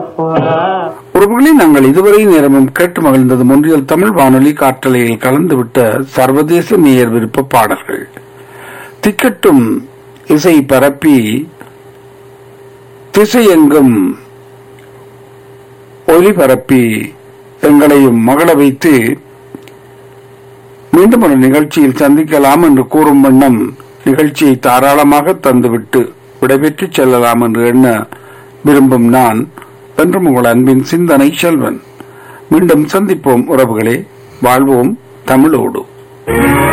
உறவுகளை நாங்கள் இதுவரை நேரமும் கேட்டு மகிழ்ந்தது ஒன்றியல் தமிழ் வானொலி காற்றலையில் கலந்துவிட்ட சர்வதேச நேயர் விருப்ப பாடல்கள் திக்கட்டும் இசை பரப்பி திசையெங்கும் ஒலி பரப்பி எங்களையும் மகள வைத்து மீண்டும் ஒரு நிகழ்ச்சியில் சந்திக்கலாம் என்று கூறும் வண்ணம் நிகழ்ச்சியை தாராளமாக தந்துவிட்டு விடைபெற்று செல்லலாம் என்று எண்ண விரும்பும் நான் என்றும் உங்கள் அன்பின் சிந்தனை செல்வன் மீண்டும் சந்திப்போம் உறவுகளே வாழ்வோம் தமிழோடு